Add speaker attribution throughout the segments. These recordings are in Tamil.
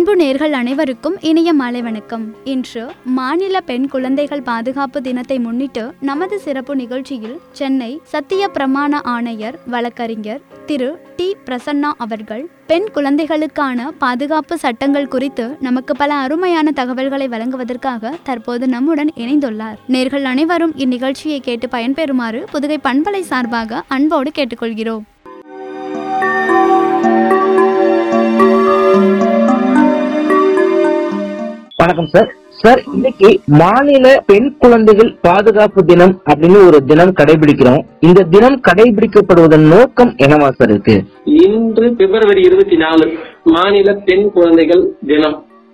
Speaker 1: அன்பு நேர்கள் அனைவருக்கும் இனிய மாலை வணக்கம் இன்று மாநில பெண் குழந்தைகள் பாதுகாப்பு தினத்தை முன்னிட்டு நமது சிறப்பு நிகழ்ச்சியில் சென்னை சத்திய பிரமாண ஆணையர் வழக்கறிஞர் திரு டி பிரசன்னா அவர்கள் பெண் குழந்தைகளுக்கான பாதுகாப்பு சட்டங்கள் குறித்து நமக்கு பல அருமையான தகவல்களை வழங்குவதற்காக தற்போது நம்முடன் இணைந்துள்ளார் நேர்கள் அனைவரும் இந்நிகழ்ச்சியை கேட்டு பயன்பெறுமாறு புதுகை பண்பலை சார்பாக அன்போடு கேட்டுக்கொள்கிறோம்
Speaker 2: வணக்கம் சார் சார் இன்னைக்கு மாநில பெண் குழந்தைகள் பாதுகாப்பு தினம் அப்படின்னு ஒரு தினம் கடைபிடிக்கிறோம் இந்த தினம் கடைபிடிக்கப்படுவதன் நோக்கம் என்னவா சார் இருக்கு
Speaker 3: இன்று பிப்ரவரி இருபத்தி நாலு மாநில பெண் குழந்தைகள் தினம்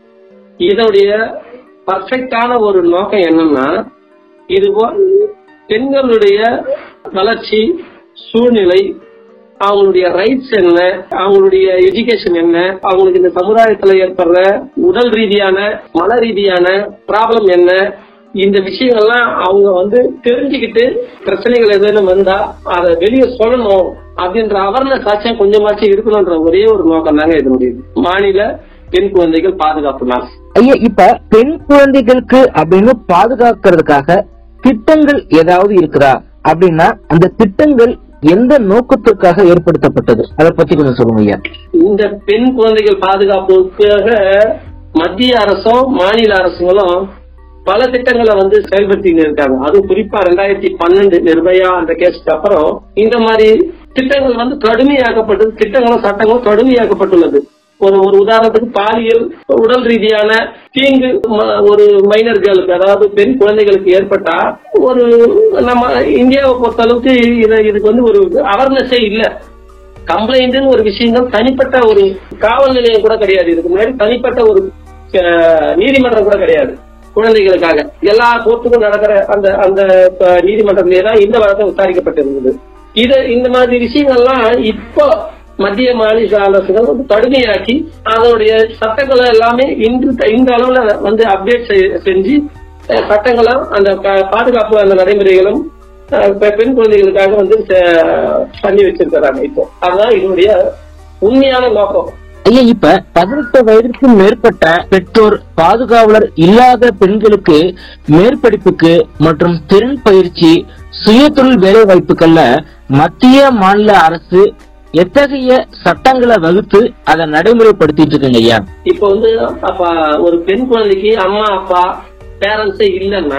Speaker 3: இதனுடைய பர்ஃபெக்டான ஒரு நோக்கம் என்னன்னா இது போல் பெண்களுடைய வளர்ச்சி சூழ்நிலை அவங்களுடைய ரைட்ஸ் என்ன அவங்களுடைய எஜுகேஷன் என்ன அவங்களுக்கு இந்த சமுதாயத்துல ஏற்படுற உடல் ரீதியான மன ரீதியான ப்ராப்ளம் என்ன இந்த விஷயங்கள்லாம் அவங்க வந்து தெரிஞ்சுக்கிட்டு பிரச்சனைகள் எதுவும் வந்தா அதை வெளியே சொல்லணும் அப்படின்ற அவேர்னஸ் ஆச்சும் கொஞ்சமாச்சும் இருக்கணும்ன்ற ஒரே ஒரு நோக்கம் தாங்க இதனுடைய மாநில பெண் குழந்தைகள் பாதுகாப்பு நாள்
Speaker 2: ஐயா இப்ப பெண் குழந்தைகளுக்கு அப்படின்னு பாதுகாக்கிறதுக்காக திட்டங்கள் ஏதாவது இருக்குதா அப்படின்னா அந்த திட்டங்கள் எந்த நோக்கத்திற்காக ஏற்படுத்தப்பட்டது அதை பத்தி கொஞ்சம் சொல்லுங்க ஐயா
Speaker 3: இந்த பெண் குழந்தைகள் பாதுகாப்புக்காக மத்திய அரசும் மாநில அரசுகளும் பல திட்டங்களை வந்து செயல்படுத்திட்டு இருக்காங்க அதுவும் குறிப்பா ரெண்டாயிரத்தி பன்னெண்டு நிர்பயா அந்த கேஸுக்கு அப்புறம் இந்த மாதிரி திட்டங்கள் வந்து கடுமையாக்கப்பட்டது திட்டங்களும் சட்டங்களும் கடுமையாக்கப்பட்டுள்ளது ஒரு ஒரு உதாரணத்துக்கு பாலியல் உடல் ரீதியான தீங்கு ம- ஒரு மைனர்களுக்கு அதாவது பெண் குழந்தைகளுக்கு ஏற்பட்டா ஒரு நம்ம இந்தியாவை பொறுத்த அளவுக்கு இது இதுக்கு வந்து ஒரு அவேர்னஸே இல்லை கம்ப்ளைண்ட்னு ஒரு விஷயம் தனிப்பட்ட ஒரு காவல் நிலையம் கூட கிடையாது இதுக்கு முன்னாடி தனிப்பட்ட ஒரு அஹ், நீதிமன்றம் கூட கிடையாது குழந்தைகளுக்காக எல்லா கோர்ட்டுக்கும் நடக்கிற அந்த அந்த அஹ், நீதிமன்றத்திலே தான் இந்த வழக்கம் விசாரிக்கப்பட்டிருந்தது இது இந்த மாதிரி விஷயங்கள்லாம் இப்போ மத்திய மாநில அரசுகள் வந்து கடுமையாக்கி அதனுடைய சட்டங்களை எல்லாமே இன்று இந்த அளவுல வந்து அப்டேட் செஞ்சு அஹ், சட்டங்களும் அந்த பா- பாதுகாப்பு அந்த நடைமுறைகளும் அஹ் பெ- பெண் குழந்தைகளுக்காக வந்து அஹ், பண்ணி வச்சிருக்கிறாங்க இப்போ அதுதான் இதனுடைய உண்மையான நோக்கம்
Speaker 2: ஐயா இப்ப பதினெட்டு வயதிற்கு மேற்பட்ட பெற்றோர் பாதுகாவலர் இல்லாத பெண்களுக்கு மேற்படிப்புக்கு மற்றும் திறன் பயிற்சி சுயதொழில் வேலை வாய்ப்புகள்ல மத்திய மாநில அரசு எத்தகைய சட்டங்களை வகுத்து அதை நடைமுறைப்படுத்திட்டு இருக்குங்க ஐயா
Speaker 3: இப்போ வந்து அப்ப ஒரு பெண் குழந்தைக்கு அம்மா அப்பா பேரண்ட்ஸே இல்லைன்னா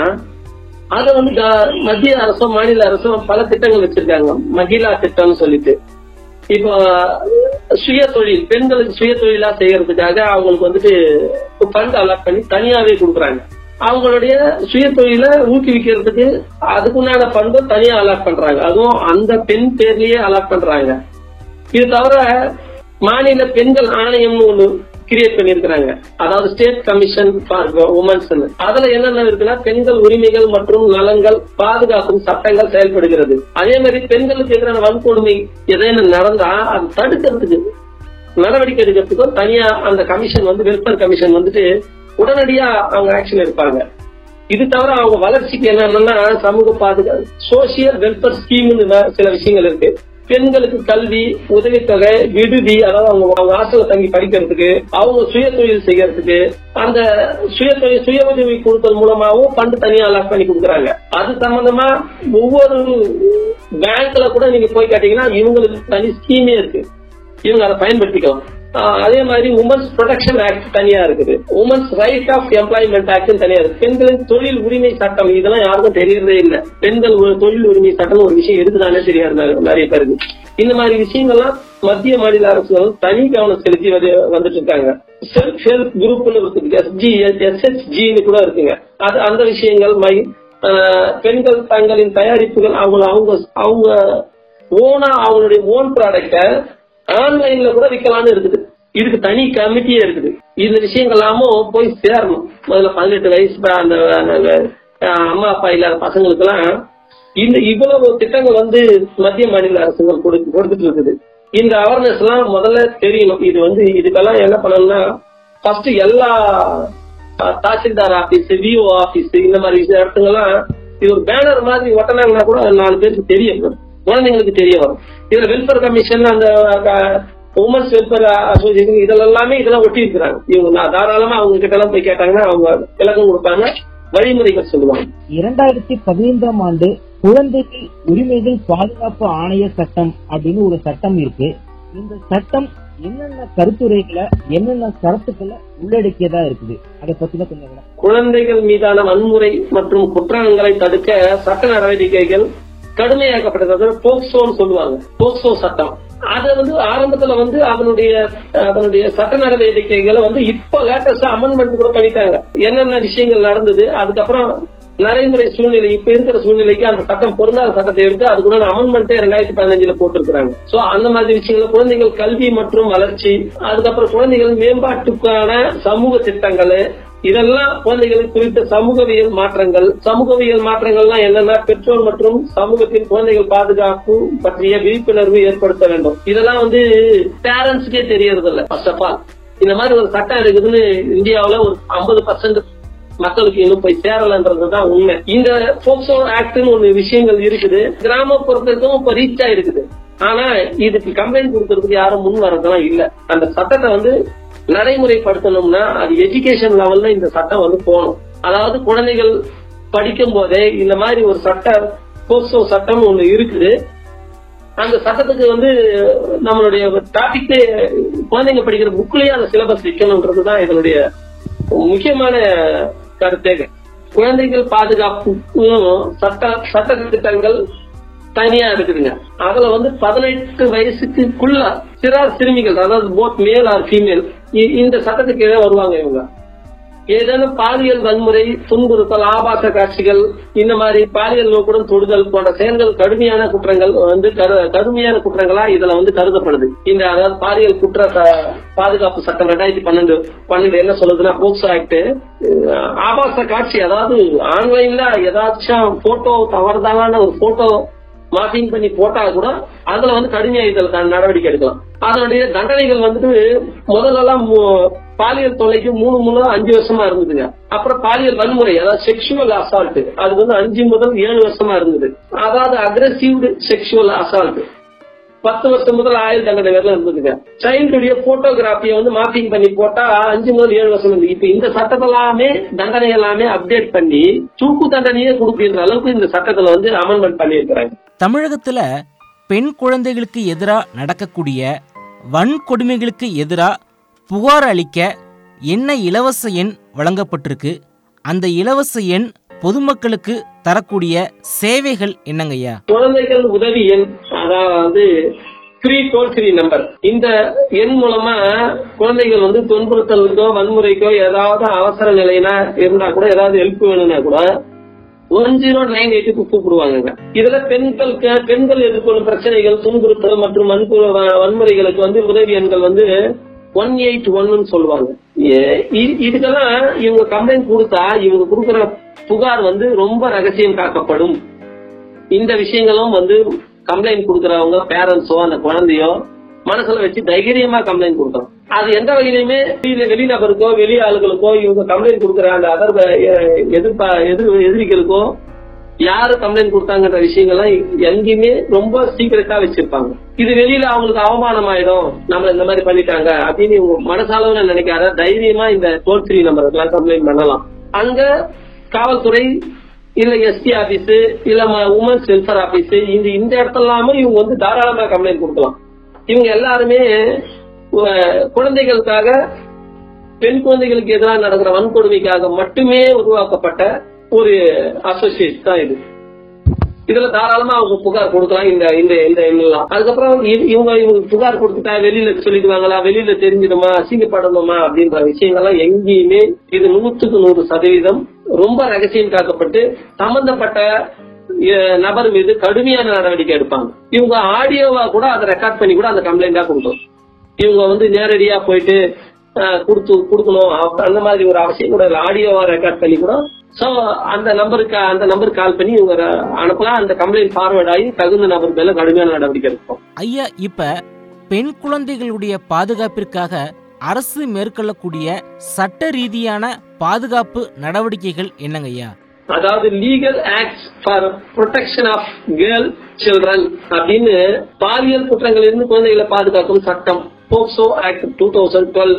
Speaker 3: அத வந்து க- மத்திய அரசும் மாநில அரசும் பல திட்டங்கள் வச்சிருக்காங்க மகிழா திட்டம்னு சொல்லிட்டு இப்போ சுய தொழில் பெண்களுக்கு சுய தொழிலா செய்யறதுக்காக அவங்களுக்கு வந்துட்டு ஃபண்ட் அலாட் பண்ணி தனியாவே கொடுக்குறாங்க அவங்களுடைய சுய தொழிலை ஊக்குவிக்கிறதுக்கு அதுக்குண்டான ஃபண்டும் தனியா அலாட் பண்றாங்க அதுவும் அந்த பெண் பேர்லயே அலாட் பண்றாங்க இது தவிர மாநில பெண்கள் ஆணையம்னு ஒண்ணு கிரியேட் பண்ணிருக்கிறாங்க அதாவது ஸ்டேட் கமிஷன் ஃபார் உமன்ஸ் அதுல என்னென்ன இருக்குன்னா பெண்கள் உரிமைகள் மற்றும் நலன்கள் பாதுகாக்கும் சட்டங்கள் செயல்படுகிறது அதே மாதிரி பெண்களுக்கு எதிரான வன்கொடுமை எதேனும் நடந்தா அது தடுக்கிறதுக்கு நடவடிக்கை எடுக்கிறதுக்கும் தனியா அந்த கமிஷன் வந்து வெல்ஃபேர் கமிஷன் வந்துட்டு உடனடியா அவங்க ஆக்ஷன் எடுப்பாங்க இது தவிர அவங்க வளர்ச்சிக்கு என்னன்னா சமூக பாதுகாப்பு சோசியல் வெல்ஃபேர் ஸ்கீம்னு சில விஷயங்கள் இருக்கு பெண்களுக்கு கல்வி உதவித்தொகை விடுதி அதாவது அவங்க அவங்க ஹாஸ்டல்ல தங்கி படிக்கிறதுக்கு அவங்க சுய தொழில் செய்யறதுக்கு அந்த சுய தொழில் சுய உதவி குழுக்கள் மூலமாவும் ஃபண்ட் தனியா அலாட் பண்ணி கொடுக்குறாங்க அது சம்பந்தமா ஒவ்வொரு பேங்க்ல கூட நீங்க போய் கேட்டீங்கன்னா இவங்களுக்கு தனி ஸ்கீமே இருக்கு இவங்க அதை பயன்படுத்திக்கலாம் ஆஹ் அதே மாதிரி உமன்ஸ் ப்ரொடெக்ஷன் ஆக்ட் தனியா இருக்குது women's right of employment act தனியா இருக்கு பெண்களின் தொழில் உரிமை சட்டம் இதெல்லாம் யாருக்கும் தெரியறதே இல்ல பெண்கள் ஒரு தொழில் உரிமை சட்டம் ஒரு விஷயம் இருக்குதானே தெரியாது நெ- நிறைய பேருக்கு இந்த மாதிரி விஷயங்கள்லாம் மத்திய மாநில அரசுகள் தனி கவனம் செலுத்தி வந்து- வந்துட்டு இருக்காங்க செல்ஃப் ஹெல்ப் குரூப்னு இருக்குது எஸ்ஜி எஸ்ஹெச்ஜின்னு கூட இருக்குங்க அது அந்த விஷயங்கள் மை ஆஹ் பெண்கள் தங்களின் தயாரிப்புகள் அவங்க அவங்க அவங்க ஓனா அவங்களுடைய ஓன் ப்ராடக்ட ஆன்லைன்ல கூட விற்கலாம்னு இருக்குது இதுக்கு தனி கமிட்டியே இருக்குது இந்த விஷயங்கள் எல்லாமும் போய் சேரணும் முதல்ல பதினெட்டு வயசு ப- அந்த அந்த, அஹ், அம்மா அப்பா இல்லாத பசங்களுக்கு எல்லாம் இந்த இவ்வளவு திட்டங்கள் வந்து மத்திய மாநில அரசுகள் கொடுத்து கொடுத்துட்டு இருக்குது இந்த அவேர்னஸ் எல்லாம் முதல்ல தெரியணும் இது வந்து இதுக்கெல்லாம் என்ன பண்ணணும்னா ஃபர்ஸ்ட் எல்லா அஹ், தாசில்தார் ஆபீஸ் விஓ ஆபீஸ் இந்த மாதிரி விஷய இடத்துங்கெல்லாம் இது ஒரு பேனர் மாதிரி ஒட்டினாங்கன்னா கூட நாலு பேருக்கு தெரிய வரும் குழந்தைங்களுக்கு தெரிய வரும் இதுல வெல்ஃபேர் கமிஷன் அந்த உமன்ஸ் வெல்ஃபேர் அசோசியேஷன் இதுல எல்லாமே இதெல்லாம் ஒட்டி இருக்கிறாங்க இவங்க நான் தாராளமா அவங்க கிட்ட எல்லாம் போய் கேட்டாங்கன்னா அவங்க விளக்கம் கொடுப்பாங்க வழிமுறைகள் சொல்லுவாங்க
Speaker 4: இரண்டாயிரத்தி பதினைந்தாம் ஆண்டு குழந்தைகள் உரிமைகள் பாதுகாப்பு ஆணைய சட்டம் அப்படின்னு ஒரு சட்டம் இருக்கு இந்த சட்டம் என்னென்ன கருத்துரைகளை என்னென்ன கருத்துக்களை உள்ளடக்கியதா இருக்குது அதை பத்தின கொஞ்சம் விளக்கம்.
Speaker 3: குழந்தைகள் மீதான வன்முறை மற்றும் குற்றங்களை தடுக்க சட்ட நடவடிக்கைகள் கடுமையாக்கப்பட்டது போக்சோன்னு சொல்லுவாங்க போக்சோ சட்டம் அது வந்து ஆரம்பத்துல வந்து அதனுடைய அதனுடைய சட்ட நடவடிக்கைகளை வந்து இப்ப லேட்டஸ்டா அமெண்ட்மெண்ட் கூட பண்ணிட்டாங்க என்னென்ன விஷயங்கள் நடந்தது அதுக்கப்புறம் நடைமுறை சூழ்நிலை இப்ப இருக்கிற சூழ்நிலைக்கு அந்த சட்டம் பொருந்தாத சட்டத்தை எடுத்து அதுக்குள்ள அமெண்ட்மெண்ட்டே ரெண்டாயிரத்தி பதினஞ்சுல போட்டிருக்கிறாங்க சோ அந்த மாதிரி விஷயங்கள் குழந்தைகள் கல்வி மற்றும் வளர்ச்சி அதுக்கப்புறம் குழந்தைகள் மேம்பாட்டுக்கான சமூக திட்டங்கள் இதெல்லாம் குழந்தைகளுக்கு குறித்த சமூகவியல் மாற்றங்கள் சமூகவியல் மாற்றங்கள்லாம் என்னன்னா பெற்றோர் மற்றும் சமூகத்தின் குழந்தைகள் பாதுகாப்பு பற்றிய விழிப்புணர்வு ஏற்படுத்த வேண்டும் இதெல்லாம் வந்து பேரண்ட்ஸ்க்கே தெரியறது இல்ல ஃபர்ஸ்ட் ஆஃப் ஆல் இந்த மாதிரி ஒரு சட்டம் இருக்குதுன்னு இந்தியாவுல ஒரு ஐம்பது பர்சன்ட் மக்களுக்கு இன்னும் போய் சேரலன்றதுதான் உண்மை இந்த போக்சோ ஆக்ட்னு ஒரு விஷயங்கள் இருக்குது கிராமப்புறத்துக்கும் இப்ப ரீச் ஆயிருக்குது ஆனா இதுக்கு கம்ப்ளைண்ட் கொடுக்கறதுக்கு யாரும் முன் வரதெல்லாம் இல்ல அந்த சட்டத்தை வந்து நடைமுறைப்படுத்தணும்னா அது எஜுகேஷன் லெவல்ல இந்த சட்டம் வந்து போகணும் அதாவது குழந்தைகள் படிக்கும் போதே இந்த மாதிரி ஒரு சட்ட போக்சோ சட்டம் ஒண்ணு இருக்குது அந்த சட்டத்துக்கு வந்து நம்மளுடைய டாபிக் குழந்தைங்க படிக்கிற புக்லயே அந்த சிலபஸ் வைக்கணும்ன்றதுதான் இதனுடைய முக்கியமான கருத்தே குழந்தைகள் பாதுகாப்புக்கும் சட்ட சட்ட திட்டங்கள் தனியா இருக்குதுங்க அதுல வந்து பதினெட்டு வயசுக்குள்ள சிறார் சிறுமிகள் அதாவது போத் மேல் ஆர் ஃபீமேல் இந்த சட்டத்துக்கு கீழே வருவாங்க இவங்க ஏதேனும் பாலியல் வன்முறை துன்புறுத்தல் ஆபாச காட்சிகள் இந்த மாதிரி பாலியல் நோக்குடன் தொடுதல் போன்ற செயல்கள் கடுமையான குற்றங்கள் வந்து கரு- கடுமையான குற்றங்களா இதுல வந்து கருதப்படுது இந்த அதாவது பாலியல் குற்ற ச- பாதுகாப்பு சட்டம் ரெண்டாயிரத்தி பன்னெண்டு பன்னெண்டு என்ன சொல்லுதுன்னா போக்சோ ஆக்ட் ஆபாச காட்சி அதாவது ஆன்லைன்ல ஏதாச்சும் போட்டோ தவறுதலான ஒரு போட்டோ மார்க்கிங் பண்ணி போட்டா கூட அதுல வந்து கடுமையா இதுல நடவடிக்கை எடுக்கலாம் அதனுடைய தண்டனைகள் வந்துட்டு முதல்ல எல்லாம் மூ- பாலியல் தொல்லைக்கு மூணு மூணு அஞ்சு வருஷமா இருந்ததுங்க அப்புறம் பாலியல் வன்முறை அதாவது செக்ஷுவல் அசால்ட் அது வந்து அஞ்சு முதல் ஏழு வருஷமா இருந்தது அதாவது அக்ரெசிவ் செக்ஷுவல் அசால்ட் பத்து வருஷம் முதல் ஆயுள் தண்டனை வரல இருந்ததுங்க சைல்டுடைய போட்டோகிராஃபியை வந்து மார்க்கிங் பண்ணி போட்டா அஞ்சு முதல் ஏழு வருஷம் இருந்தது இப்ப இந்த சட்டத்தை எல்லாமே தண்டனை எல்லாமே அப்டேட் பண்ணி தூக்கு தண்டனையே கொடுக்கின்ற அளவுக்கு இந்த சட்டத்துல வந்து அமெண்ட்மெண்ட் பண்ணியிருக்கிறாங்க
Speaker 5: தமிழகத்துல பெண் குழந்தைகளுக்கு எதிராக நடக்கக்கூடிய வன்கொடுமைகளுக்கு எதிராக புகார் அளிக்க என்ன இலவச எண் வழங்கப்பட்டிருக்கு அந்த இலவச எண் பொதுமக்களுக்கு தரக்கூடிய சேவைகள் என்னங்கய்யா
Speaker 3: குழந்தைகள் உதவி எண் அதாவது த்ரீ டோல் ஃப்ரீ நம்பர் இந்த எண் மூலமா குழந்தைகள் வந்து துன்புறுத்தலுக்கோ வன்முறைக்கோ ஏதாவது அவசர நிலைனா இருந்தா கூட ஏதாவது ஹெல்ப் வேணும்னா கூட ஒன் ஜீரோ நைன் எயிட்டுக்கு கூப்பிடுவாங்க இதுல பெண்களுக்கு பெண்கள் எதிர்கொள்ளும் பிரச்சனைகள் துன்புறுத்தல் மற்றும் வன்பு- வ- வன்முறைகளுக்கு வந்து உதவி எண்கள் வந்து ஒன் எயிட் ஒன்னு சொல்லுவாங்க ஏ- இ- இதுக்கெல்லாம் இவங்க கம்ப்ளைண்ட் கொடுத்தா இவங்க கொடுக்குற புகார் வந்து ரொம்ப ரகசியம் காக்கப்படும் இந்த விஷயங்களும் வந்து கம்ப்ளைண்ட் கொடுக்கறவங்க பேரண்ட்ஸோ அந்த குழந்தையோ மனசுல வச்சு தைரியமா கம்ப்ளைண்ட் கொடுக்கணும் அது எந்த வகையிலுமே வெளி- வெளிநபருக்கோ வெளி ஆளுகளுக்கோ இவங்க கம்ப்ளைண்ட் கொடுக்குற அந்த அதர் எதிர்ப்பா எதிர் எதிரிகளுக்கோ யாரு கம்ப்ளைண்ட் கொடுத்தாங்கன்ற விஷயங்கள்லாம் எங்கேயுமே ரொம்ப சீக்கிரட்டா வச்சிருப்பாங்க இது வெளியில அவங்களுக்கு அவமானம் ஆயிடும் நம்ம இந்த மாதிரி பண்ணிட்டாங்க அப்படின்னு இவங்க மனசளவுல நினைக்காத தைரியமா இந்த டோல் ஃப்ரீ நம்பருக்குலாம் கம்ப்ளைண்ட் பண்ணலாம் அங்க காவல்துறை இல்ல எஸ்பி ஆபீஸ் இல்ல உமன்ஸ் வெல்ஃபேர் ஆபீஸ் இந்த இந்த இடத்துலாம இவங்க வந்து தாராளமா கம்ப்ளைண்ட் கொடுக்கலாம் இவங்க எல்லாருமே அஹ், குழந்தைகளுக்காக பெண் குழந்தைகளுக்கு எதிராக நடக்கிற வன்கொடுமைக்காக மட்டுமே உருவாக்கப்பட்ட ஒரு அசோசியேட் தான் இது இதுல தாராளமா அவங்க புகார் கொடுக்கலாம் இந்த இந்த இந்த எண்ணெல்லாம் அதுக்கப்புறம் இவ- இவங்க இவங்க புகார் கொடுத்துட்டா வெளியில சொல்லிடுவாங்களா வெளியில தெரிஞ்சிடுமா அசிங்கப்படணுமா அப்படின்ற விஷயங்கள்லாம் எங்கேயுமே இது நூற்றுக்கு நூறு சதவீதம் ரொம்ப ரகசியம் காக்கப்பட்டு சம்பந்தப்பட்ட அஹ், நபர் மீது கடுமையான நடவடிக்கை எடுப்பாங்க இவங்க ஆடியோவா கூட அதை ரெக்கார்ட் பண்ணி கூட அந்த கம்ப்ளைண்டா கொடுக்கும் இவங்க வந்து நேரடியா போயிட்டு அஹ், கொடுத்து கொடுக்கணும் அப்ப அந்த மாதிரி ஒரு அவசியம் கூட இல்லை ஆடியோவா ரெக்கார்ட் பண்ணி கூட சோ அந்த நம்பருக்கு அந்த நம்பருக்கு கால் பண்ணி இவங்க ர- அனுப்பலாம் அந்த கம்ப்ளைண்ட் ஃபார்வர்ட் ஆகி தகுந்த நபர் மேல கடுமையான நடவடிக்கை எடுக்கும்
Speaker 5: ஐயா இப்ப பெண் குழந்தைகளுடைய பாதுகாப்பிற்காக அரசு மேற்கொள்ளக்கூடிய சட்ட ரீதியான பாதுகாப்பு நடவடிக்கைகள் என்னங்கய்யா
Speaker 3: அதாவது legal acts for protection of girl children அப்படின்னு பாலியல் குற்றங்களிலிருந்து குழந்தைகளை பாதுகாக்கும் சட்டம் POCSO act two thousand twelve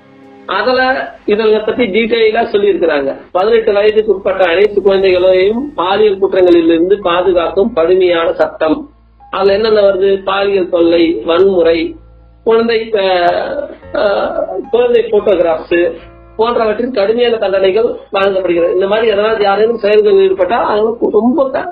Speaker 3: அதுல இதை பத்தி டீட்டெயிலா சொல்லியிருக்கிறாங்க பதினெட்டு வயதுக்கு உட்பட்ட அனைத்து குழந்தைகளையும் பாலியல் குற்றங்களிலிருந்து பாதுகாக்கும் கடுமையான சட்டம் அதுல என்னென்ன வருது பாலியல் தொல்லை வன்முறை குழந்தை அஹ், அஹ், குழந்தை போட்டோகிராஃப்ஸ் போன்றவற்றின் கடுமையான தண்டனைகள் வழங்கப்படுகிறது இந்த மாதிரி எதனாவது யாரேனும் செயல்களில் ஈடுபட்டா அவங்களுக்கு ரொம்ப க-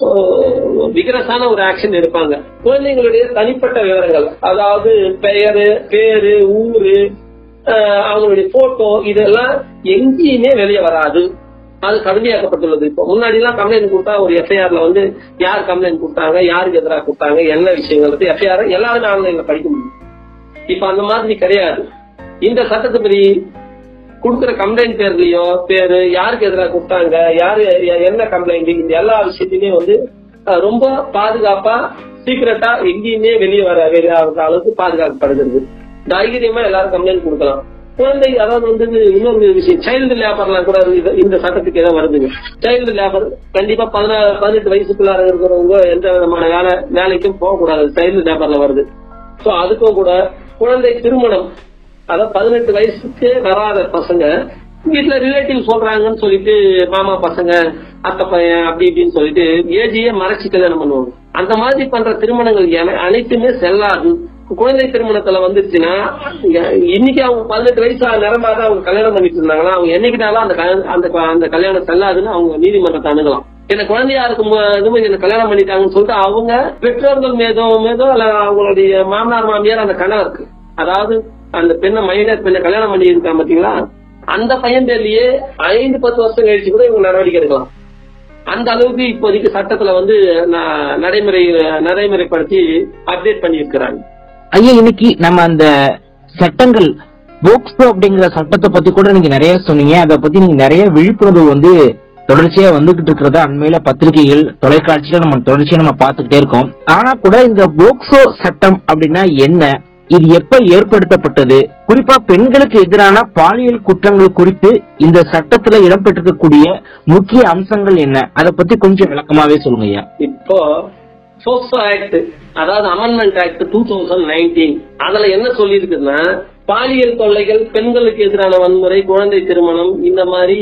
Speaker 3: அஹ், விகரசான ஒரு ஆக்ஷன் எடுப்பாங்க குழந்தைங்களுடைய தனிப்பட்ட விவரங்கள் அதாவது பெயரு பேரு ஊரு அஹ், அவங்களுடைய போட்டோ இதெல்லாம் எங்கேயுமே வெளியே வராது அது கடுமையாக்கப்பட்டுள்ளது இப்போ முன்னாடி எல்லாம் கம்ப்ளைண்ட் கொடுத்தா ஒரு எஃப்ஐஆர்ல வந்து யார் கம்ப்ளைண்ட் கொடுத்தாங்க யாருக்கு எதிராக கொடுத்தாங்க என்ன விஷயங்கள் எஃப்ஐஆர் எல்லாருமே ஆன்லைன்ல படிக்க முடியும் இப்ப அந்த மாதிரி கிடையாது இந்த சட்டத்துப்படி கொடுக்குற கம்ப்ளைண்ட் பேர்லயோ பேரு யாருக்கு எதிராக கொடுத்தாங்க யாரு எ- என்ன கம்ப்ளைண்ட் இந்த எல்லா விஷயத்தையுமே வந்து அஹ், ரொம்ப பாதுகாப்பா சீக்கிரட்டா எங்கேயுமே வெளியே வர வெளியாகிற அளவுக்கு பாதுகாக்கப்படுகிறது தைரியமா எல்லாரும் கம்ப்ளைண்ட் கொடுக்கலாம் குழந்தை அதாவது வந்து இன்னொரு விஷயம் சைல்டு லேபர்லாம் கூட இது- இந்த சட்டத்துக்கு ஏதோ வருதுங்க சைல்டு லேபர் கண்டிப்பா பதினாறு பதினெட்டு வயசுக்குள்ளார இருக்கிறவங்க எந்த விதமான வேலை வேலைக்கும் போகக்கூடாது சைல்டு லேபர்ல வருது சோ அதுக்கும் கூட குழந்தை திருமணம் அதாவது பதினெட்டு வயசுக்கு வராத பசங்க வீட்டுல ரிலேட்டிவ் சொல்றாங்கன்னு சொல்லிட்டு மாமா பசங்க அத்தை பையன் அப்படி இப்படின்னு சொல்லிட்டு ஏஜியே மறைச்சு கல்யாணம் பண்ணுவாங்க அந்த மாதிரி பண்ற திருமணங்கள் என- அனைத்துமே செல்லாது குழந்தை திருமணத்துல வந்துருச்சுன்னா இங்க- இன்னைக்கு அவங்க பதினெட்டு வயசு நிரம்பாத அவங்க கல்யாணம் பண்ணிட்டு இருந்தாங்கன்னா அவங்க என்னைக்குனாலும் அந்த கல்யாணம் அந்த அந்த கல்யாணம் செல்லாதுன்னு அவங்க நீதிமன்றத்தை அணுகலாம் என்ன குழந்தையா இருக்கும் போது என்ன கல்யாணம் பண்ணிட்டாங்கன்னு சொல்லிட்டு அவங்க பெற்றோர்கள் மீதோ மீதோ அல்ல அவங்களுடைய மாமனார் மாமியார் அந்த கணவருக்கு அதாவது அந்த பெண்ணை மைனர் பெண்ணை கல்யாணம் பண்ணி இருக்காங்க பாத்தீங்களா அந்த பையன் பேர்லயே ஐந்து பத்து வருஷம் கழிச்சு கூட இவங்க நடவடிக்கை எடுக்கலாம் அந்த அளவுக்கு இப்போதைக்கு சட்டத்துல வந்து ந- நடைமுறை நடைமுறைப்படுத்தி அப்டேட் பண்ணி இருக்கிறாங்க
Speaker 2: ஐயா இன்னைக்கு நம்ம அந்த சட்டங்கள் போக்சோ அப்படிங்கிற சட்டத்தை பத்தி கூட நீங்க நிறைய சொன்னீங்க அதை பத்தி நீங்க நிறைய விழிப்புணர்வு வந்து தொடர்ச்சியா வந்துகிட்டு இருக்கிறத அண்மையில பத்திரிகைகள் தொலைக்காட்சியில நம்ம தொடர்ச்சியா நம்ம பார்த்துக்கிட்டே இருக்கோம் ஆனா கூட இந்த போக்சோ சட்டம் அப்படின்னா என்ன இது எப்ப ஏற்படுத்தப்பட்டது குறிப்பா பெண்களுக்கு எதிரான பாலியல் குற்றங்கள் குறித்து இந்த சட்டத்துல இடம்பெற்றிருக்கக்கூடிய முக்கிய அம்சங்கள் என்ன அதை பத்தி கொஞ்சம் விளக்கமாவே சொல்லுங்க ஐயா
Speaker 3: இப்போ போக்சோ ஆக்ட் அதாவது amendment act two thousand nineteen அதுல என்ன சொல்லி இருக்குன்னா பாலியல் தொல்லைகள் பெண்களுக்கு எதிரான வன்முறை குழந்தை திருமணம் இந்த மாதிரி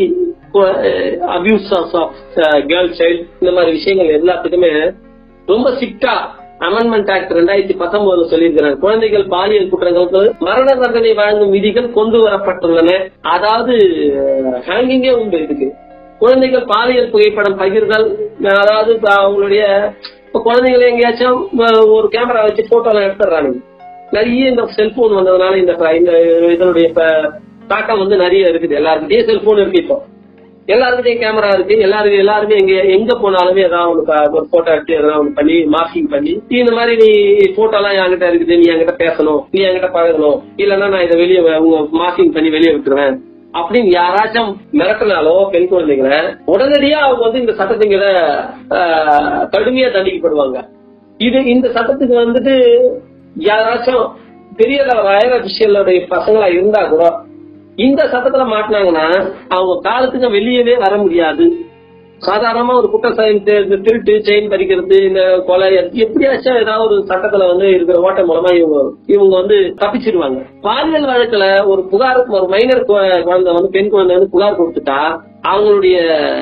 Speaker 3: அபியூஸ் ஆஃப் கேர்ள் சைல்டு இந்த மாதிரி விஷயங்கள் எல்லாத்துக்குமே ரொம்ப சிக்கா அமெண்ட்மெண்ட் ஆக்ட் ரெண்டாயிரத்தி பத்தொன்பதுல சொல்லியிருக்கிறாங்க குழந்தைகள் பாலியல் குற்றங்களுக்கு மரண தண்டனை வழங்கும் விதிகள் கொண்டு வரப்பட்டுள்ளன அதாவது ஹேங்கிங்கே உண்டு இதுக்கு குழந்தைகள் பாலியல் புகைப்படம் பகிர்தல் அதாவது இப்ப அவங்களுடைய இப்ப குழந்தைங்களை எங்கேயாச்சும் அஹ், ஒரு கேமரா வச்சு போட்டோ எல்லாம் எடுத்துறானுங்க நிறைய இந்த செல்போன் வந்ததுனால இந்த இந்த இதனுடைய இப்ப தாக்கம் வந்து நிறைய இருக்குது எல்லாருக்கிட்டையும் செல்போன் இருக்கு இப்போ எல்லாருக்கிட்டையும் கேமரா இருக்கு எல்லாரும் எல்லாருமே எங்க எங்க போனாலுமே ஏதாவது ஒண்ணு ப- ஒரு போட்டோ எடுத்து எதாவது ஒண்ணு பண்ணி மார்க்கிங் பண்ணி நீ இந்த மாதிரி நீ போட்டோ எல்லாம் என்கிட்ட இருக்குது நீ என்கிட்ட பேசணும் நீ என்கிட்ட பழகணும் இல்லைன்னா நான் இதை வெளியே உங்க மார்க்கிங் பண்ணி வெளியே விட்டுருவேன் அப்படின்னு யாராச்சும் மிரட்டினாலோ பெண் குழந்தைகளை உடனடியா அவங்க வந்து இந்த சட்டத்தின் கீழ ஆஹ், கடுமையா தண்டிக்கப்படுவாங்க இது இந்த சட்டத்துக்கு வந்துட்டு யாராச்சும் பெரிய வயர விஷயங்களுடைய பசங்களா இருந்தா கூட இந்த சட்டத்துல மாட்டினாங்கன்னா அவங்க காலத்துக்கு வெளியவே வர முடியாது சாதாரணமா ஒரு குற்ற செயல் தி- திருட்டு செயின் பறிக்கிறது இந்த கொலை எப்படியாச்சும் ஏதாவது ஒரு சட்டத்துல வந்து இருக்கிற ஓட்டை மூலமா இவங்க இவங்க வந்து தப்பிச்சிருவாங்க பாலியல் வழக்குல ஒரு புகார் ஒரு மைனர் குழந்தை வந்து பெண் குழந்தை வந்து புகார் கொடுத்துட்டா அவங்களுடைய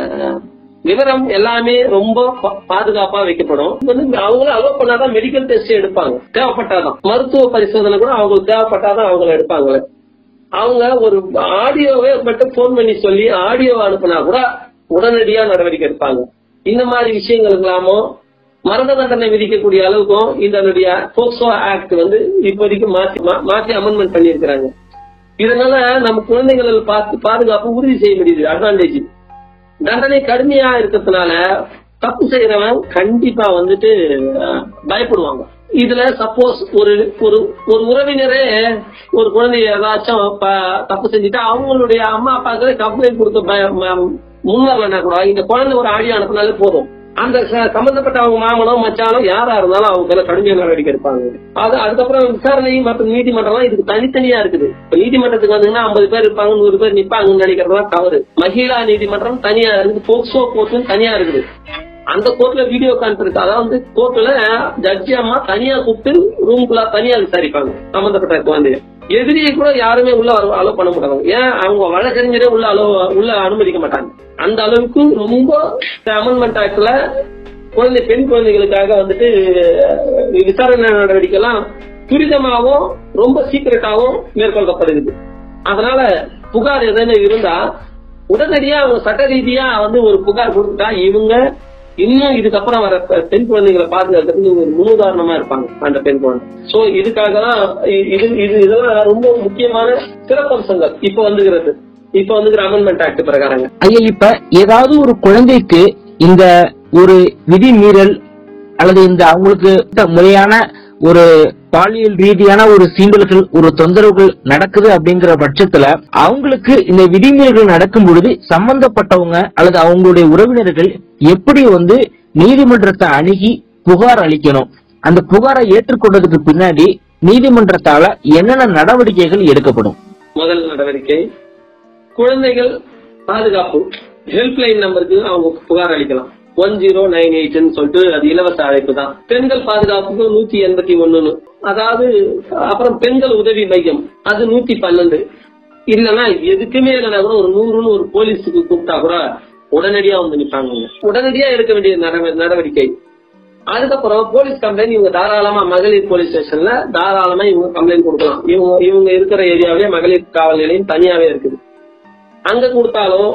Speaker 3: விவரம் எல்லாமே ரொம்ப பா- பாதுகாப்பா வைக்கப்படும் வந்து அவங்களும் அலோவ் பண்ணாதான் மெடிக்கல் டெஸ்ட் எடுப்பாங்க தேவைப்பட்டாதான் மருத்துவ பரிசோதனை கூட அவங்களுக்கு தேவைப்பட்டாதான் அவங்கள எடுப்பாங்களே அவங்க ஒரு ஆடியோவே மட்டும் போன் பண்ணி சொல்லி ஆடியோ அனுப்புனா கூட உடனடியா நடவடிக்கை எடுப்பாங்க இந்த மாதிரி விஷயங்களுக்கெல்லாமோ மரண தண்டனை விதிக்கக்கூடிய அளவுக்கும் இதனுடைய போக்சோ ஆக்ட் வந்து இப்போதைக்கு மாத்தி மா- மாத்தி அமெண்ட்மெண்ட் பண்ணியிருக்கிறாங்க இதனால நம்ம குழந்தைகள் பார்த்து பாதுகாப்பு உறுதி செய்ய முடியுது அட்வான்டேஜ் தண்டனை கடுமையா இருக்கிறதுனால தப்பு செய்யறவன் கண்டிப்பா வந்துட்டு அஹ், பயப்படுவாங்க இதுல சப்போஸ் ஒரு ஒரு ஒரு உறவினரே ஒரு குழந்தைய ஏதாச்சும் ப- தப்பு செஞ்சுட்டா அவங்களுடைய அம்மா அப்பாக்களே கம்ப்ளைண்ட் கொடுத்து பய- ம- முன்வரலன்னா கூட இந்த குழந்தை ஒரு ஆடியோ அனுப்பினாலே போதும் அந்த ச- சம்பந்தப்பட்ட அவங்க மாமனோ மச்சானோ யாரா இருந்தாலும் அவங்க மேல கடுமையான நடவடிக்கை எடுப்பாங்க அது அதுக்கப்புறம் விசாரணை மற்றும் நீதிமன்றம் இதுக்கு தனித்தனியா இருக்குது இப்ப நீதிமன்றத்துக்கு வந்தீங்கன்னா ஐம்பது பேர் இருப்பாங்க நூறு பேர் நிப்பாங்கன்னு நினைக்கிறதுலாம் தவறு மகிழா நீதிமன்றம் தனியா இருக்குது போக்சோ கோர்ட்டும் தனியா இருக்குது அந்த கோர்ட்ல வீடியோ கான்பரன்ஸ் அதாவது கோர்ட்ல ஜட்ஜி அம்மா தனியா கூப்பிட்டு ரூம்குள்ள தனியா விசாரிப்பாங்க சம்பந்தப்பட்ட குழந்தைய எதிரியை கூட யாருமே உள்ள அலோ பண்ண மாட்டாங்க ஏன் அவங்க வழக்கறிஞரே உள்ள அலோ உள்ள அனுமதிக்க மாட்டாங்க அந்த அளவுக்கு ரொம்ப அமெண்ட்மெண்ட் ஆக்ட்ல குழந்தை பெண் குழந்தைகளுக்காக வந்துட்டு அஹ், விசாரணை நடவடிக்கை எல்லாம் துரிதமாகவும் ரொம்ப சீக்கிரட்டாவும் மேற்கொள்ளப்படுகிறது அதனால புகார் எதனா இருந்தா உடனடியா அவங்க சட்ட ரீதியா வந்து ஒரு புகார் கொடுத்துட்டா இவங்க இன்னும் இதுக்கப்புறம் வர பெ- பெண் குழந்தைகளை பாதுகாக்கிறதுக்கு ஒரு முன்னுதாரணமா இருப்பாங்க அந்த பெண் குழந்தை சோ இதுக்காக தான் இ- இது இது இதெல்லாம் ரொம்ப முக்கியமான சிறப்பம்சங்கள் இப்ப வந்துகிறது இப்ப வந்துகிற அமெண்ட்மெண்ட் ஆக்ட் பிரகாரங்க
Speaker 2: ஐயா இப்ப ஏதாவது ஒரு குழந்தைக்கு இந்த ஒரு விதி மீறல் அல்லது இந்த அவங்களுக்கு இந்த முறையான ஒரு பாலியல் ரீதியான ஒரு சீண்டல்கள் ஒரு தொந்தரவுகள் நடக்குது அப்படிங்கிற பட்சத்துல அவங்களுக்கு இந்த விதிமீறல்கள் நடக்கும் பொழுது சம்பந்தப்பட்டவங்க அல்லது அவங்களுடைய உறவினர்கள் எப்படி வந்து நீதிமன்றத்தை அணுகி புகார் அளிக்கணும் அந்த புகாரை ஏற்றுக்கொண்டதுக்கு பின்னாடி நீதிமன்றத்தால என்னென்ன நடவடிக்கைகள் எடுக்கப்படும்
Speaker 3: முதல் நடவடிக்கை குழந்தைகள் பாதுகாப்பு ஹெல்ப்லைன் நம்பருக்கு அவங்க புகார் அளிக்கலாம் ஒன் ஜீரோ நைன் எயிட்னு சொல்லிட்டு அது இலவச அழைப்பு தான் பெண்கள் பாதுகாப்புக்கு நூத்தி எண்பத்தி ஒண்ணுன்னு அதாவது அப்புறம் பெண்கள் உதவி மையம் அது நூத்தி பன்னெண்டு இல்லைன்னா எதுக்குமே இல்லைன்னா கூட ஒரு நூறுன்னு ஒரு போலீஸுக்கு கூப்பிட்டா கூட உடனடியா வந்து நிப்பாங்க உடனடியா எடுக்க வேண்டிய நடவ- நடவடிக்கை அதுக்கப்புறம் போலீஸ் கம்ப்ளைண்ட் இவங்க தாராளமா மகளிர் போலீஸ் ஸ்டேஷன்ல தாராளமா இவங்க கம்ப்ளைண்ட் கொடுக்கலாம் இவங்க இவங்க இருக்கிற ஏரியாவிலே மகளிர் காவல் நிலையம் தனியாவே இருக்குது அங்க கொடுத்தாலும்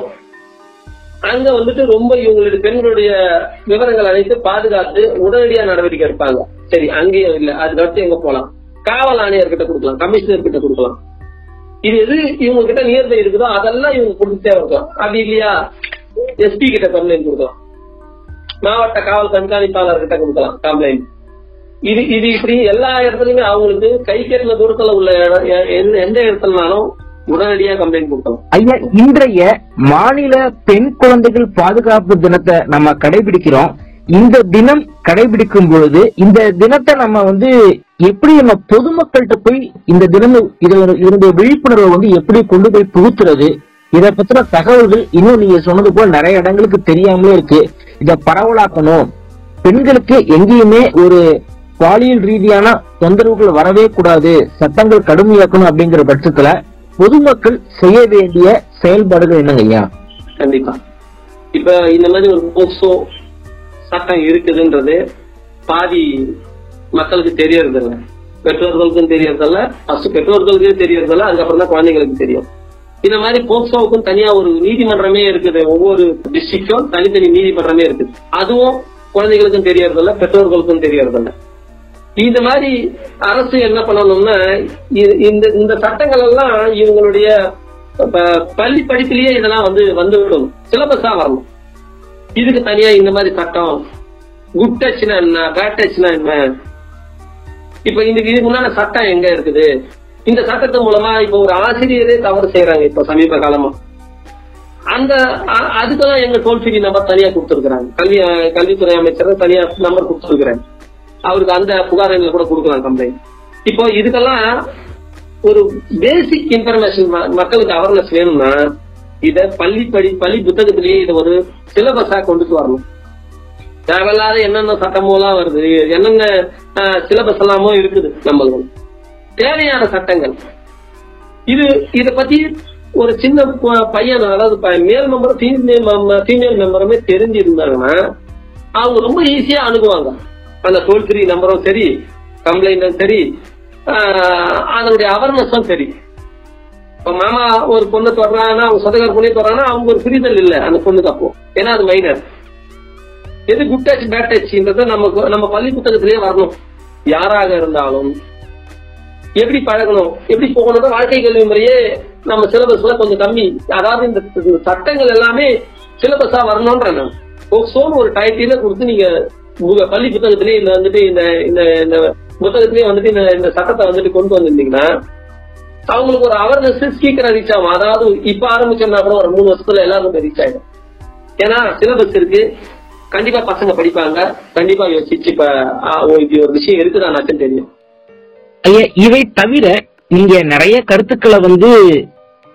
Speaker 3: அங்க வந்துட்டு ரொம்ப இவங்களுடைய பெண்களுடைய விவரங்கள் அனைத்து பாதுகாத்து உடனடியா நடவடிக்கை எடுப்பாங்க சரி அங்கேயும் இல்ல அதுக்கடுத்து எங்க போலாம் காவல் ஆணையர்கிட்ட கொடுக்கலாம் கமிஷனர் கிட்ட கொடுக்கலாம் இது எது இவங்க கிட்ட நியர்பை இருக்குதோ அதெல்லாம் இவங்க கொடுத்துட்டே இருக்கும் அப்படி இல்லையா எஸ்பி கிட்ட கம்ப்ளைண்ட் கொடுக்கலாம் மாவட்ட காவல் கண்காணிப்பாளர் கிட்ட கொடுக்கலாம் கம்ப்ளைண்ட் இது இது இப்படி எல்லா இடத்துலயுமே அவங்களுக்கு கை கெட்டின தூரத்துல உள்ள இடம் எ- எந்த- எந்த இடத்துலனாலும் உடனடியா கம்ப்ளைண்ட் கொடுக்கலாம்
Speaker 2: ஐயா இன்றைய மாநில பெண் குழந்தைகள் பாதுகாப்பு தினத்தை நம்ம கடைபிடிக்கிறோம் இந்த தினம் கடைபிடிக்கும் பொழுது இந்த தினத்தை நம்ம வந்து எப்படி நம்ம பொதுமக்கள்கிட்ட போய் இந்த தினம் இது- இதனுடைய விழிப்புணர்வை வந்து எப்படி கொண்டு போய் புகுத்துறது இத பத்தின தகவல்கள் இன்னும் நீங்க சொன்னது போல நிறைய இடங்களுக்கு தெரியாமலே இருக்கு இத பரவலாக்கணும் பெண்களுக்கு எங்கேயுமே ஒரு பாலியல் ரீதியான தொந்தரவுகள் வரவே கூடாது சட்டங்கள் கடுமையாக்கணும் அப்படிங்கிற பட்சத்துல பொதுமக்கள் செய்ய வேண்டிய செயல்பாடுகள் என்னங்க ஐயா
Speaker 3: கண்டிப்பா இப்ப இந்த மாதிரி ஒரு போக்சோ சட்டம் இருக்குதுன்றது பாதி மக்களுக்கு தெரியறது இல்ல பெற்றோர்களுக்கும் தெரியறதில்ல ஃபர்ஸ்ட் பெற்றோர்களுக்கு தெரியறதில்ல அதுக்கப்புறம் தான் குழந்தைங்களுக்கு தெரியும் இந்த மாதிரி போக்சோவுக்கும் தனியா ஒரு நீதிமன்றமே இருக்குது ஒவ்வொரு டிஸ்ட்ரிக்டும் தனித்தனி நீதிமன்றமே இருக்குது அதுவும் குழந்தைகளுக்கும் தெரியறதில்ல பெற்றோர்களுக்கும் தெரியறதில்ல இந்த மாதிரி அரசு என்ன பண்ணணும்னா இ- இந்த இந்த சட்டங்கள் எல்லாம் இவங்களுடைய ப- பள்ளி படிப்பிலேயே இதெல்லாம் வந்து வந்து விடணும் சிலபஸா வரணும் இதுக்கு தனியா இந்த மாதிரி சட்டம் குட் டச்னா என்ன பேட் டச்னா என்ன இப்ப இதுக்கு இதுக்கு முன்னாடி சட்டம் எங்க இருக்குது இந்த சட்டத்து மூலமா இப்ப ஒரு ஆசிரியரே தவறு செய்யறாங்க இப்ப சமீப காலமா அந்த அ- அதுக்கெல்லாம் எங்க டோல் ஃப்ரீ நம்பர் தனியா கொடுத்துருக்காங்க கல்வி கல்வித்துறை அமைச்சர் தனியா நம்பர் கொடுத்துருக்காங்க அவருக்கு அந்த புகார் எண்ணில் கூட கொடுக்கலாம் கம்ப்ளைண்ட் இப்போ இதுக்கெல்லாம் ஒரு பேசிக் இன்ஃபர்மேஷன் மக்களுக்கு அவேர்னஸ் வேணும்னா இத பள்ளி படி பள்ளி புத்தகத்திலேயே இதை ஒரு சிலபஸா கொண்டுட்டு வரணும் தேவையில்லாத என்னென்ன சட்டமோலாம் வருது என்னென்ன சிலபஸ் எல்லாமோ இருக்குது நம்மளுக்கு தேவையான சட்டங்கள் இது இத பத்தி ஒரு சின்ன ப- பையன் அதாவது ப- மேல் மெம்பர் ஃபீமேல் ஃபீமேல் மெம்பருமே தெரிஞ்சிருந்தாங்கன்னா அவங்க ரொம்ப ஈஸியா அணுகுவாங்க அந்த டோல் ஃப்ரீ நம்பரும் சரி கம்ப்ளைண்டும் சரி ஆஹ் அதனுடைய அவேர்னஸும் சரி இப்ப மாமா ஒரு பொண்ணு தொடறாங்கன்னா அவங்க சொந்தக்கார பொண்ணே தொடறாங்கன்னா அவங்க ஒரு புரிதல் இல்ல அந்த பொண்ணுக்கு அப்போ ஏன்னா அது மைனர் எது குட் டச் பேட் டச்ன்றத நமக்கு நம்ம பள்ளி புத்தகத்திலேயே வரணும் யாராக இருந்தாலும் எப்படி பழகணும் எப்படி போகணும் வாழ்க்கை கல்வி முறையே நம்ம சிலபஸ்ல கொஞ்சம் கம்மி அதாவது இந்த இந்த சட்டங்கள் எல்லாமே சிலபஸா வரணும்ன்ற நான் போக்சோன்னு ஒரு டைட்டில கொடுத்து நீங்க உங்க பள்ளி புத்தகத்திலேயே இந்த வந்துட்டு இந்த இந்த இந்த புத்தகத்திலேயே வந்துட்டு இந்த இந்த சட்டத்தை வந்துட்டு கொண்டு வந்திருந்தீங்கன்னா அவங்களுக்கு ஒரு அவேர்னஸ் சீக்கிரம் ரீச் ஆகும் அதாவது இப்ப ஆரம்பிச்சோம்னா கூட ஒரு மூணு வருஷத்துல எல்லாருக்கும் ரீச் ஆயிடும் ஏன்னா சிலபஸ் இருக்கு கண்டிப்பா பசங்க படிப்பாங்க கண்டிப்பா யோசிச்சு இப்ப ஆ, ஓ, இப்படி ஒரு விஷயம் இருக்குதானாச்சும் தெரியும்
Speaker 2: ஐயா இவை தவிர நீங்க நிறைய கருத்துக்களை வந்து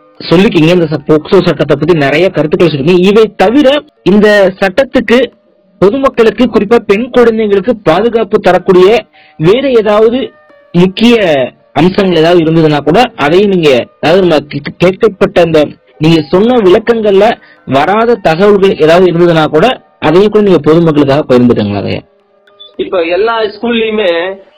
Speaker 2: சொல்லிருக்கீங்க இந்த ச- போக்சோ சட்டத்தை பத்தி நிறைய கருத்துக்களை சொல்லிருக்கீங்க இவை தவிர இந்த சட்டத்துக்கு பொதுமக்களுக்கு குறிப்பா பெண் குழந்தைங்களுக்கு பாதுகாப்பு தரக்கூடிய வேற ஏதாவது முக்கிய அம்சங்கள் ஏதாவது இருந்ததுன்னா கூட அதையும் நீங்க அதாவது நம்ம கே- கேட்கப்பட்ட அந்த நீங்க சொன்ன விளக்கங்கள்ல வராத தகவல்கள் ஏதாவது இருந்ததுன்னா கூட அதையும் கூட நீங்க பொதுமக்களுக்காக பகிர்ந்துக்கங்களா அதைய
Speaker 3: இப்ப எல்லா ஸ்கூல்லயுமே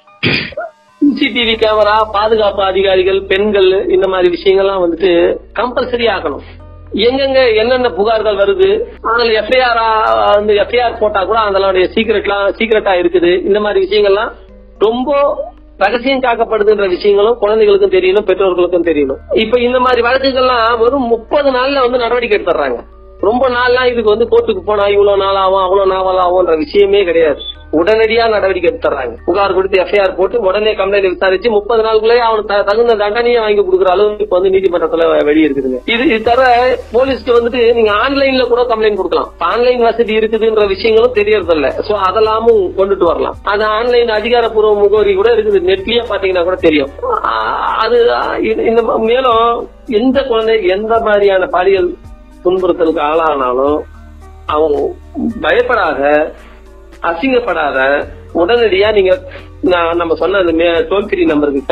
Speaker 3: சிசிடிவி கேமரா பாதுகாப்பு அதிகாரிகள் பெண்கள் இந்த மாதிரி விஷயங்கள்லாம் வந்துட்டு கம்பல்சரி ஆக்கணும் எங்கெங்க என்னென்ன புகார்கள் வருது அதில் எஃப்ஐஆர் வந்து எஃப்ஐஆர் போட்டா கூட அதனுடைய சீக்கிரட்லாம் சீக்கிரட்டா இருக்குது இந்த மாதிரி விஷயங்கள்லாம் ரொம்ப ரகசியம் காக்கப்படுதுன்ற விஷயங்களும் குழந்தைகளுக்கும் தெரியணும் பெற்றோர்களுக்கும் தெரியணும் இப்ப இந்த மாதிரி வழக்குகள்லாம் வெறும் முப்பது நாள்ல வந்து நடவடிக்கை எடுத்துறாங்க ரொம்ப நாள்லாம் இதுக்கு வந்து கோர்ட்டுக்கு போனா இவ்வளவு நாள் ஆகும் அவ்வளவு நாள் ஆகும்ன்ற விஷயமே கிடையாது உடனடியா நடவடிக்கை எடுத்துறாங்க புகார் கொடுத்து எஃப்ஐஆர் போட்டு உடனே கம்ப்ளைண்ட் விசாரிச்சு முப்பது நாளுக்குள்ளேயே அவனுக்கு த- தகுந்த தண்டனையை வாங்கி கொடுக்குற அளவுக்கு இப்ப வந்து நீதிமன்றத்துல வெளியே இருக்குதுங்க இது இது தவிர போலீஸ்க்கு வந்துட்டு நீங்க ஆன்லைன்ல கூட கம்ப்ளைண்ட் கொடுக்கலாம் ஆன்லைன் வசதி இருக்குதுன்ற விஷயங்களும் தெரியறது இல்ல சோ அதெல்லாமும் கொண்டுட்டு வரலாம் அது ஆன்லைன் அதிகாரப்பூர்வ முகவரி கூட இருக்குது நெட்லயே பாத்தீங்கன்னா கூட தெரியும் ஆஹ் அது இது- இந்த ம- மேலும் எந்த குழந்தை எந்த மாதிரியான பாலியல் துன்புறுத்தலுக்கு ஆளானாலும் அவங்க பயப்படாத அசிங்கப்படாத உடனடியா நீங்க நான் நம்ம சொன்ன அந்த டோல் ஃப்ரீ நம்பருக்கு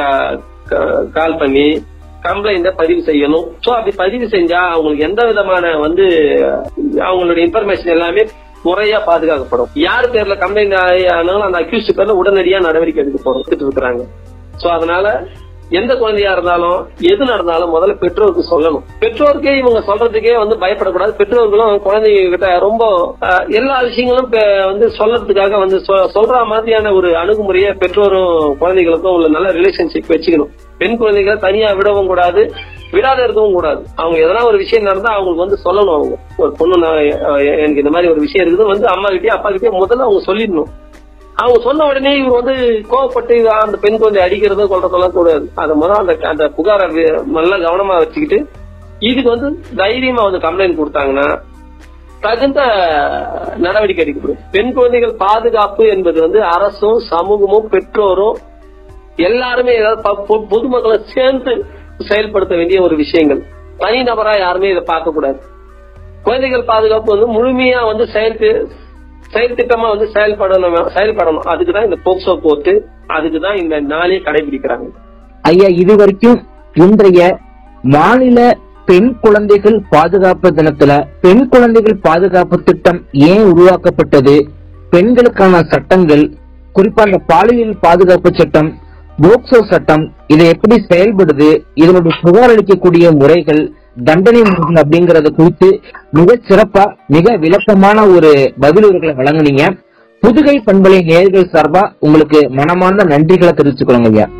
Speaker 3: கால் பண்ணி கம்ப்ளைண்ட பதிவு செய்யணும் சோ அப்படி பதிவு செஞ்சா அவங்களுக்கு எந்த விதமான வந்து அவங்களுடைய இன்ஃபர்மேஷன் எல்லாமே முறையா பாதுகாக்கப்படும் யார் பேர்ல கம்ப்ளைண்ட் ஆனாலும் அந்த அக்யூஸ்ட் பேர்ல உடனடியா நடவடிக்கை எடுக்க போறோம் இருக்கிறாங்க சோ அதனால எந்த குழந்தையா இருந்தாலும் எது நடந்தாலும் முதல்ல பெற்றோருக்கு சொல்லணும் பெற்றோருக்கே இவங்க சொல்றதுக்கே வந்து பயப்படக்கூடாது பெற்றோர்களும் குழந்தைங்க கிட்ட ரொம்ப அஹ், எல்லா விஷயங்களும் பெ- வந்து சொல்றதுக்காக வந்து சொ- சொல்ற மாதிரியான ஒரு அணுகுமுறையை பெற்றோரும் குழந்தைகளுக்கும் உள்ள நல்ல ரிலேஷன்ஷிப் வச்சுக்கணும் பெண் குழந்தைகளை தனியா விடவும் கூடாது விடாத இருக்கவும் கூடாது அவங்க எதனா ஒரு விஷயம் நடந்தா அவங்களுக்கு வந்து சொல்லணும் அவங்க ஒரு பொண்ணு நான் அஹ், எனக்கு இந்த மாதிரி ஒரு விஷயம் இருக்குது வந்து அம்மா கிட்டயே அப்பா கிட்டயே முதல்ல அவங்க சொல்லிடணும் அவங்க சொன்ன உடனே இவர் வந்து கோவப்பட்டு இவ அந்த பெண் குழந்தை அடிக்கிறதோ கொள்றதெல்லாம் கூடாது அதை முதல்ல அந்த அந்த புகாரை வி- நல்லா கவனமா வச்சுக்கிட்டு இதுக்கு வந்து தைரியமா வந்து கம்ப்ளைண்ட் கொடுத்தாங்கன்னா தகுந்த நடவடிக்கை எடுக்கப்படும் பெண் குழந்தைகள் பாதுகாப்பு என்பது வந்து அரசும் சமூகமும் பெற்றோரும் எல்லாருமே ஏதாவது ப- பொ- பொதுமக்களை சேர்ந்து செயல்படுத்த வேண்டிய ஒரு விஷயங்கள் தனிநபரா யாருமே இதை பார்க்க கூடாது குழந்தைகள் பாதுகாப்பு வந்து முழுமையா வந்து செயல் தி- செயல் திட்டமா வந்து செயல்படணும் செயல்படணும் அதுக்குதான் இந்த போக்சோ கோர்ட்டு அதுக்குதான் இந்த நாளே கடைபிடிக்கிறாங்க
Speaker 2: ஐயா இது வரைக்கும் இன்றைய மாநில பெண் குழந்தைகள் பாதுகாப்பு தினத்துல பெண் குழந்தைகள் பாதுகாப்பு திட்டம் ஏன் உருவாக்கப்பட்டது பெண்களுக்கான சட்டங்கள் குறிப்பா அந்த பாலியல் பாதுகாப்பு சட்டம் போக்சோ சட்டம் இது எப்படி செயல்படுது இதனுடைய புகார் அளிக்கக்கூடிய முறைகள் தண்டனை முறைகள் அப்படிங்கறது குறித்து மிக சிறப்பா மிக விளக்கமான ஒரு பதிலுரைகளை வழங்குனீங்க புதுகை பண்பலை நேர்கள் சார்பா உங்களுக்கு மனமார்ந்த நன்றிகளை தெரிவிச்சுக்கிறோங்க ஐயா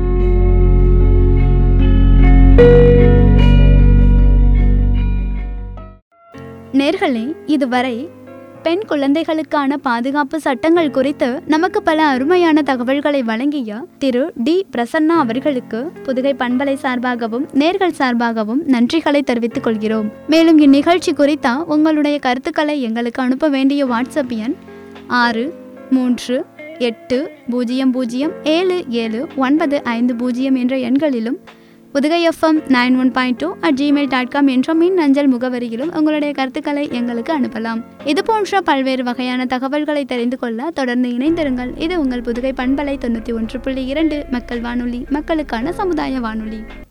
Speaker 1: நேர்களே இதுவரை பெண் குழந்தைகளுக்கான பாதுகாப்பு சட்டங்கள் குறித்து நமக்கு பல அருமையான தகவல்களை வழங்கிய திரு டி பிரசன்னா அவர்களுக்கு புதுகை பண்பலை சார்பாகவும் நேர்கள் சார்பாகவும் நன்றிகளை தெரிவித்துக் கொள்கிறோம் மேலும் இந்நிகழ்ச்சி குறித்த உங்களுடைய கருத்துக்களை எங்களுக்கு அனுப்ப வேண்டிய வாட்ஸ்அப் எண் ஆறு மூன்று எட்டு பூஜ்ஜியம் பூஜ்ஜியம் ஏழு ஏழு ஒன்பது ஐந்து பூஜ்ஜியம் என்ற எண்களிலும் Pudugai FM nine one point two at Gmail dot com என்ற மின் அஞ்சல் முகவரியிலும் உங்களுடைய கருத்துக்களை எங்களுக்கு அனுப்பலாம் இது போன்ற பல்வேறு வகையான தகவல்களை தெரிந்து கொள்ள தொடர்ந்து இணைந்திருங்கள் இது உங்கள் புதுகை பண்பலை தொண்ணூற்றி ஒன்று புள்ளி இரண்டு மக்கள் வானொலி மக்களுக்கான சமுதாய வானொலி